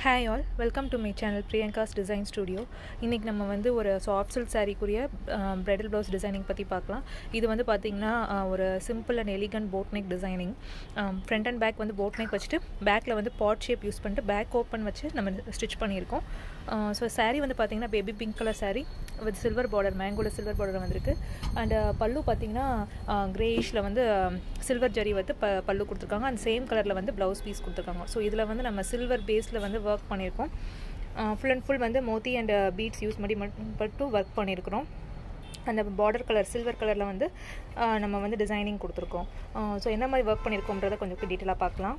hi all welcome to my channel Priyanka's design studio இன்றைக்கி நம்ம வந்து ஒரு சாஃப்ட் சில்க் சாரீக்குரிய ப்ரைடல் ப்ளவுஸ் டிசைனிங் பற்றி பார்க்கலாம் இது வந்து பார்த்திங்கன்னா ஒரு simple and elegant boat neck designing front and back வந்து போட் நெக் வச்சுட்டு பேக்கில் வந்து பாட் ஷேப் யூஸ் பண்ணிட்டு பேக் ஓப்பன் வச்சு நம்ம ஸ்டிச் பண்ணியிருக்கோம் ஸோ சாரீ வந்து பார்த்திங்கன்னா baby pink colour sari with silver border மேங்கோட சில்வர் பார்டர் வந்திருக்கு அண்ட் பல்லு பார்த்திங்கன்னா கிரேயிஷில் வந்து சில்வர் ஜரி வந்து ப பல்லு கொடுத்துருக்காங்க அண்ட் சேம் கலரில் வந்து ப்ளவுஸ் பீஸ் கொடுத்துருக்காங்க ஸோ இதில் வந்து நம்ம சில்வர் பேஸில் வந்து ஒர்க் பண்ணியிருக்கோம் ஃபுல் அண்ட் ஃபுல் வந்து மோத்தி அண்ட் பீட்ஸ் யூஸ் பண்ணி மட்டும் ஒர்க் பண்ணியிருக்கிறோம் அந்த பார்டர் கலர் சில்வர் கலரில் வந்து நம்ம வந்து டிசைனிங் கொடுத்துருக்கோம் ஸோ என்ன மாதிரி ஒர்க் பண்ணியிருக்கோன்றதை கொஞ்சம் டீட்டெயிலாக பார்க்கலாம்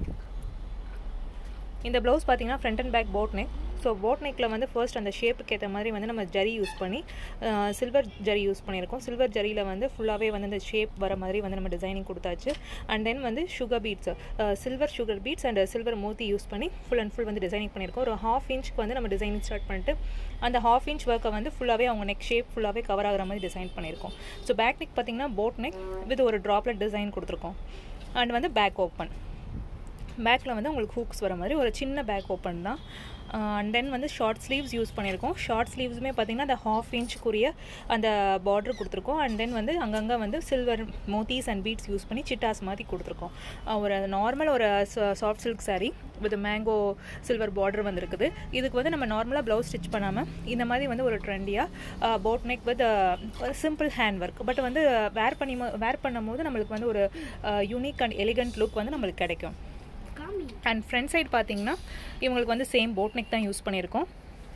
இந்த ப்ளவுஸ் பார்த்தீங்கன்னா front and back boat neck so boat நெக்கில் வந்து ஃபர்ஸ்ட் அந்த ஷேப்புக்கு ஏற்ற மாதிரி வந்து நம்ம ஜரி யூஸ் பண்ணி சில்வர் ஜரி யூஸ் பண்ணியிருக்கோம் சில்வர் ஜரியில் வந்து ஃபுல்லாகவே வந்து அந்த ஷேப் வர மாதிரி வந்து நம்ம டிசைனிங் கொடுத்தாச்சு அண்ட் தென் வந்து sugar beads silver sugar beads and silver மோத்தி யூஸ் பண்ணி ஃபுல் அண்ட் ஃபுல் வந்து டிசைனிங் பண்ணியிருக்கோம் ஒரு ஹாஃப் இன்ச்சுக்கு வந்து நம்ம டிசைனிங் ஸ்டார்ட் பண்ணிட்டு அந்த ஹாஃப் இன்ச் ஒர்க்கை வந்து ஃபுல்லாகவே அவங்க நெக் ஷேப் ஃபுல்லாகவே கவர் ஆகிற மாதிரி டிசைன் பண்ணியிருக்கோம் ஸோ பேக் நெக் பார்த்திங்கன்னா போட் நெக் வித் ஒரு ட்ராப்லெட் டிசைன் கொடுத்துருக்கோம் அண்ட் வந்து பேக் ஓப்பன் பேக்கில் வந்து உங்களுக்கு ஹூக்ஸ் வர மாதிரி ஒரு சின்ன பேக் ஓப்பன் தான் அண்ட் தென் வந்து ஷார்ட் ஸ்லீவ்ஸ் யூஸ் பண்ணியிருக்கோம் ஷார்ட் ஸ்லீவ்ஸுமே பார்த்திங்கன்னா அந்த ஹாஃப் இன்ச்சுக்குரிய அந்த பார்டர் கொடுத்துருக்கோம் அண்ட் தென் வந்து அங்கங்கே வந்து சில்வர் மோத்திஸ் அண்ட் பீட்ஸ் யூஸ் பண்ணி சிட்டாஸ் மாதிரி கொடுத்துருக்கோம் ஒரு நார்மல் ஒரு soft silk sari with mango silver border வந்துருக்குது இதுக்கு வந்து நம்ம நார்மலாக ப்ளவுஸ் ஸ்டிச் பண்ணாமல் இந்த மாதிரி வந்து ஒரு ட்ரெண்டியாக போட் நெக் வித் ஒரு சிம்பிள் ஹேண்ட் ஒர்க் பட் வந்து வேர் பண்ணி வேர் பண்ணும் போது நம்மளுக்கு வந்து ஒரு யூனிக் அண்ட் எலிகண்ட் லுக் வந்து நம்மளுக்கு கிடைக்கும் அண்ட் ஃப்ரண்ட் சைடு பார்த்தீங்கன்னா இவங்களுக்கு வந்து சேம் போட் நெக் தான் யூஸ் பண்ணியிருக்கோம்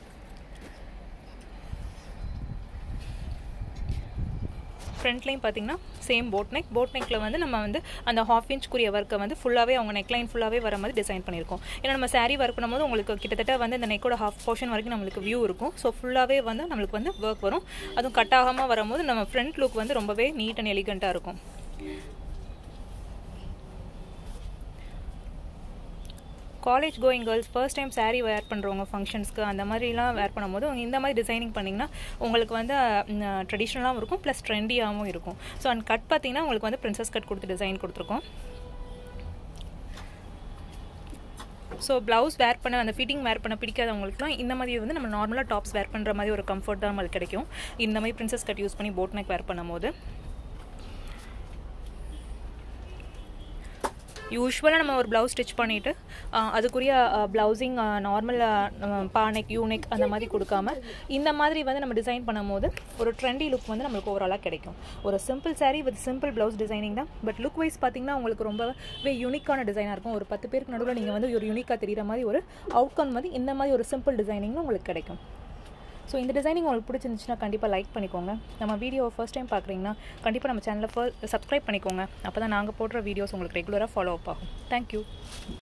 ஃப்ரண்ட்லையும் பார்த்தீங்கன்னா சேம் போட் நெக் போட் நெக்கில் வந்து நம்ம வந்து அந்த ஹாஃப் இன்ச்க்குரிய ஒர்க்கை வந்து ஃபுல்லாகவே அவங்க நெக்லைன் ஃபுல்லாகவே வர மாதிரி டிசைன் பண்ணியிருக்கோம் ஏன்னா நம்ம சாரீ ஒர்க் பண்ணும்போது உங்களுக்கு கிட்டத்தட்ட வந்து இந்த நெக்கோட ஹாஃப் போர்ஷன் வரைக்கும் நம்மளுக்கு வியூ இருக்கும் ஸோ ஃபுல்லாகவே வந்து நம்மளுக்கு வந்து ஒர்க் வரும் அதுவும் கட் ஆகாமல் வரும்போது நம்ம ஃப்ரண்ட் லுக் வந்து ரொம்பவே நீட் அண்ட் எலிகண்ட்டாக இருக்கும் college going girls first time sari wear பண்ணுறவங்க ஃபங்க்ஷன்ஸ்க்கு அந்த மாதிரிலாம் வேர் பண்ணும்போது இந்த மாதிரி டிசைனிங் பண்ணிங்கன்னா உங்களுக்கு வந்து ட்ரெடிஷ்னலாகவும் இருக்கும் ப்ளஸ் ட்ரெண்டியாகவும் இருக்கும் ஸோ அண்ட் கட் பார்த்தீங்கன்னா உங்களுக்கு வந்து ப்ரின்சஸ் கட் கொடுத்து டிசைன் கொடுத்துருக்கோம் ஸோ ப்ளவுஸ் வேர் பண்ண அந்த ஃபிட்டிங் வேர் பண்ண பிடிக்காதவங்களுக்குலாம் இந்த மாதிரி வந்து நம்ம நார்மலாக டாப்ஸ் வேர் பண்ணுற மாதிரி ஒரு கம்ஃபர்ட் தான் நம்மளுக்கு கிடைக்கும் இந்த மாதிரி ப்ரின்சஸ் கட் யூஸ் பண்ணி போட் நெக் வேர் பண்ணும்போது யூஸ்வலாக நம்ம ஒரு ப்ளவுஸ் ஸ்டிச் பண்ணிவிட்டு அதுக்குரிய ப்ளவுசிங் நார்மல் பானைக் யூனிக் அந்த மாதிரி கொடுக்காம இந்த மாதிரி வந்து நம்ம டிசைன் பண்ணும்போது ஒரு ட்ரெண்டி லுக் வந்து நம்மளுக்கு ஓவராலாக கிடைக்கும் ஒரு simple sari with simple blouse designing தான் பட் லுக் வைஸ் பார்த்திங்கன்னா உங்களுக்கு ரொம்பவே யூனிக்கான டிசைனாக இருக்கும் ஒரு பத்து பேருக்கு நடுவில் நீங்கள் வந்து ஒரு யூனிக்காக தெரிகிற மாதிரி ஒரு அவுட்கம் வந்து இந்த மாதிரி ஒரு சிம்பிள் டிசைனிங் உங்களுக்கு கிடைக்கும் ஸோ இந்த டிசைனிங் உங்களுக்கு பிடிச்சிருந்துச்சுன்னா கண்டிப்பாக லைக் பண்ணிக்கோங்க நம்ம வீடியோவை ஃபர்ஸ்ட் டைம் பார்க்குறீங்கன்னா கண்டிப்பாக நம்ம சேனலை ஃபர்ஸ்ட் சப்ஸ்கிரைப் பண்ணிக்கோங்க அப்போ தான் நாங்கள் போடுற வீடியோஸ் உங்களுக்கு ரெகுலராக ஃபாலோ அப் ஆகும் தேங்க்யூ